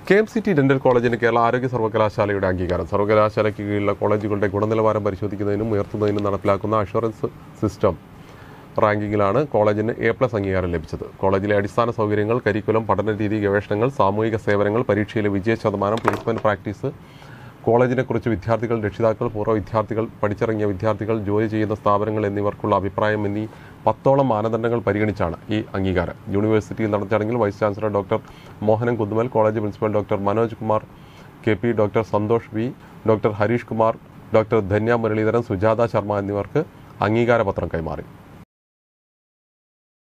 K M C T dental കോളേജിന് കേരള ആരോഗ്യ സർവകലാശാലയുടെ അംഗീകാരം സർവകലാശാലയ്ക്ക് കീഴിലുള്ള കോളേജുകളുടെ ഗുണനിലവാരം പരിശോധിക്കുന്നതിനും ഉയർത്തുന്നതിനും നടപ്പിലാക്കുന്ന അഷുറൻസ് സിസ്റ്റം റാങ്കിങ്ങിലാണ് കോളേജിന് എ പ്ലസ് അംഗീകാരം ലഭിച്ചത് കോളേജിലെ അടിസ്ഥാന സൗകര്യങ്ങൾ കരിക്കുലം പഠനരീതി ഗവേഷണങ്ങൾ സാമൂഹിക സേവനങ്ങൾ പരീക്ഷയിലെ വിജയ ശതമാനം പ്ലേസ്മെന്റ് പ്രാക്ടീസ് കോളേജിനെക്കുറിച്ച് വിദ്യാർത്ഥികൾ രക്ഷിതാക്കൾ പൂർവ്വ വിദ്യാർത്ഥികൾ പഠിച്ചിറങ്ങിയ വിദ്യാർത്ഥികൾ ജോലി ചെയ്യുന്ന സ്ഥാപനങ്ങൾ എന്നിവർക്കുള്ള അഭിപ്രായം എന്നീ പത്തോളം മാനദണ്ഡങ്ങൾ പരിഗണിച്ചാണ് ഈ അംഗീകാരം യൂണിവേഴ്സിറ്റിയിൽ നടന്ന ചടങ്ങിൽ vice chancellor doctor Mohanan Kunnummal college principal doctor Manoj Kumar K P doctor Santhosh V doctor Harish Kumar doctor Dhanya Muralidharan Sujatha Sharma എന്നിവർക്ക് അംഗീകാരപത്രം കൈമാറി